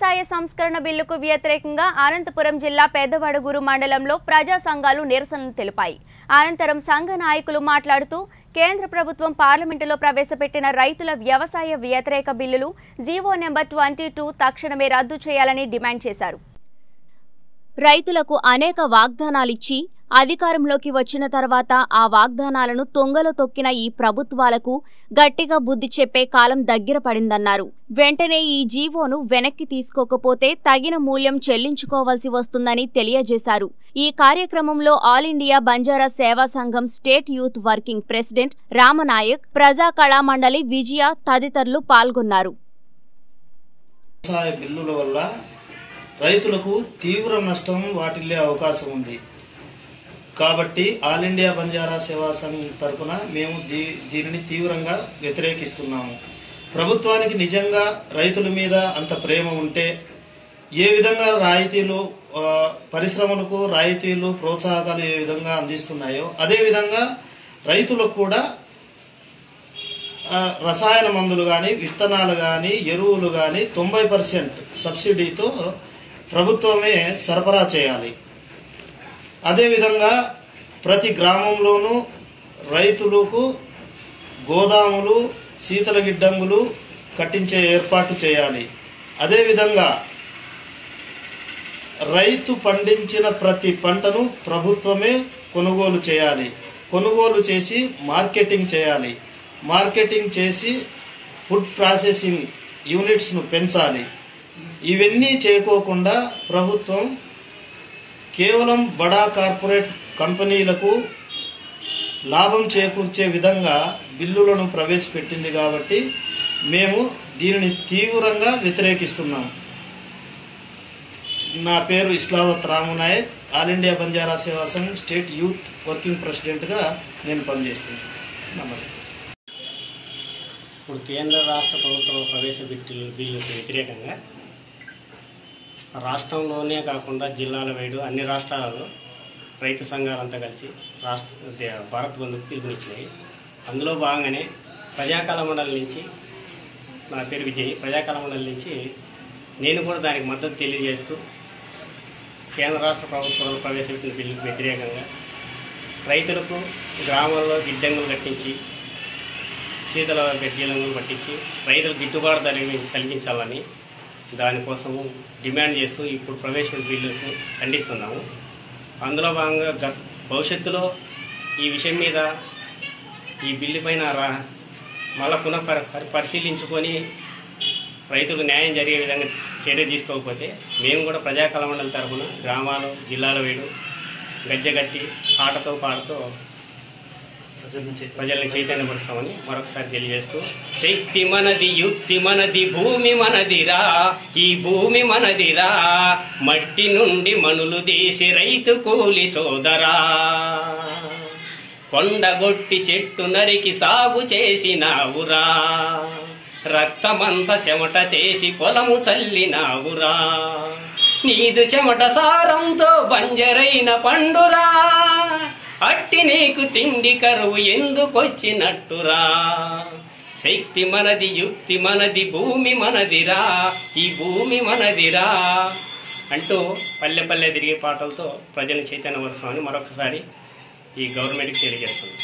వ్యవసాయ సంస్కరణ బిల్లుకు వ్యతిరేకంగా అనంతపురం జిల్లా పెద్దవడగూరు మండలంలో ప్రజా సంఘాలు నిరసనలు తెలిపాయి అనంతరం సంఘ నాయకులు మాట్లాడుతూ కేంద్ర ప్రభుత్వం పార్లమెంటులో ప్రవేశపెట్టిన రైతుల వ్యవసాయ వ్యతిరేక బిల్లులు జీవో నెంబర్ ట్వంటీ టూ తక్షణమే రద్దు చేయాలని డిమాండ్ చేశారు రైతులకు అనేక వాగ్దానాలిచ్చి అధికారంలోకి వచ్చిన తర్వాత ఆ వాగ్దానాలను తొంగలో తొక్కిన ఈ ప్రభుత్వాలకు గట్టిగా బుద్ధి చెప్పే కాలం దగ్గర పడిందన్నారు వెంటనే ఈ జీవోను వెనక్కి తీసుకోకపోతే తగిన మూల్యం చెల్లించుకోవాల్సి వస్తుందని తెలియజేశారు ఈ కార్యక్రమంలో all India Banjara Seva Sangham state youth working president Ramanayak Praja Kalamandali విజయ తదితరులు పాల్గొన్నారు వ్యవసాయ బిల్లుల వల్ల రైతులకు తీవ్ర నష్టం వాటిల్లే అవకాశం ఉంది కాబట్టి ఆల్ ఇండియా బంజారా సేవా సంఘ్ తరపున మేము దీ దీనిని తీవ్రంగా వ్యతిరేకిస్తున్నాము ప్రభుత్వానికి నిజంగా రైతుల మీద అంత ప్రేమ ఉంటే ఏ విధంగా రాయితీలు ఆ, పరిశ్రమలకు రాయితీలు ప్రోత్సాహకాలు ఏ విధంగా అందిస్తున్నాయో అదే విధంగా రైతులకు కూడా ఆ, రసాయన మందులు కానీ విత్తనాలు కానీ ఎరువులు కానీ తొంభై పర్సెంట్ సబ్సిడీతో ప్రభుత్వమే సరఫరా చేయాలి అదేవిధంగా ప్రతి గ్రామంలోనూ రైతులకు గోదాములు శీతల గిడ్డంగులు కట్టించే ఏర్పాటు చేయాలి అదేవిధంగా రైతు పండించిన ప్రతి పంటను ప్రభుత్వమే కొనుగోలు చేయాలి కొనుగోలు చేసి మార్కెటింగ్ చేయాలి మార్కెటింగ్ చేసి ఫుడ్ ప్రాసెసింగ్ యూనిట్స్ను పెంచాలి ఇవన్నీ చేయకోకుండా ప్రభుత్వం కేవలం బడా కార్పొరేట్ కంపెనీలకు లాభం చేకూర్చే విధంగా బిల్లులను ప్రవేశపెట్టింది కాబట్టి మేము దీనిని తీవ్రంగా వ్యతిరేకిస్తున్నాం నా పేరు Islavath Ramunayak all India Banjara Seva Sangh state youth working ప్రెసిడెంట్గా నేను పనిచేస్తున్నాను నమస్తే ఇప్పుడు కేంద్ర రాష్ట్ర ప్రభుత్వం ప్రవేశపెట్టి బిల్లుకు వ్యతిరేకంగా రాష్ట్రంలోనే కాకుండా జిల్లాల వైడు అన్ని రాష్ట్రాలలో రైతు సంఘాలంతా కలిసి రాష్ట్ర దే- భారత్ బంధుకు పిలుపునిచ్చినాయి అందులో భాగంగానే ప్రజాకాల మండలి నుంచి నా పేరు విజయ్ ప్రజాకాల మండలి నుంచి నేను కూడా దానికి మద్దతు తెలియజేస్తూ కేంద్ర రాష్ట్ర ప్రభుత్వాలు ప్రవేశపెట్టిన బిల్లుకు వ్యతిరేకంగా రైతులకు గ్రామాల్లో గిడ్డంగులు కట్టించి శీతల గడ్డీలను పట్టించి రైతులకు గిట్టుబాటు ధర కలిగించాలని దానికోసము డిమాండ్ చేస్తూ ఇప్పుడు ప్రవేశపెట్టిన బిల్లును ఖండిస్తున్నాము అందులో భాగంగా గత భవిష్యత్తులో ఈ విషయం మీద ఈ బిల్లు పైన రా మళ్ళా పునః పరి- పరి- పరిశీలించుకొని రైతులకు న్యాయం జరిగే విధంగా చర్య తీసుకోకపోతే మేము కూడా ప్రజాకళ మండలి తరఫున గ్రామాలు జిల్లాల వేడు గజ్జగట్టి ఆటతో పాటతో ప్రజల్ని చైతన్యపరుస్తామని మరొకసారి తెలియజేస్తూ శక్తి మనది యుక్తి మనది భూమి మనదిరా ఈ భూమి మనదిరా మట్టి నుండి మనులు తీసి రైతు కూలి సోదరా కొండగొట్టి చెట్టు నరికి సాగు చేసినావురా రక్తమంత చెమట చేసి పొలము చల్లినావురా నీదు చెమట సారంతో బంజరైన పండురా అట్టి నీకు తిండి కరువు ఎందుకొచ్చినట్టురా శక్తి మనది యుక్తి మనది భూమి మనదిరా ఈ భూమి మనదిరా అంటూ పల్లె పల్లె తిరిగే పాటలతో ప్రజలను చైతన్యపరుస్తామని మరొకసారి ఈ గవర్నమెంట్కి తెలియజేస్తుంది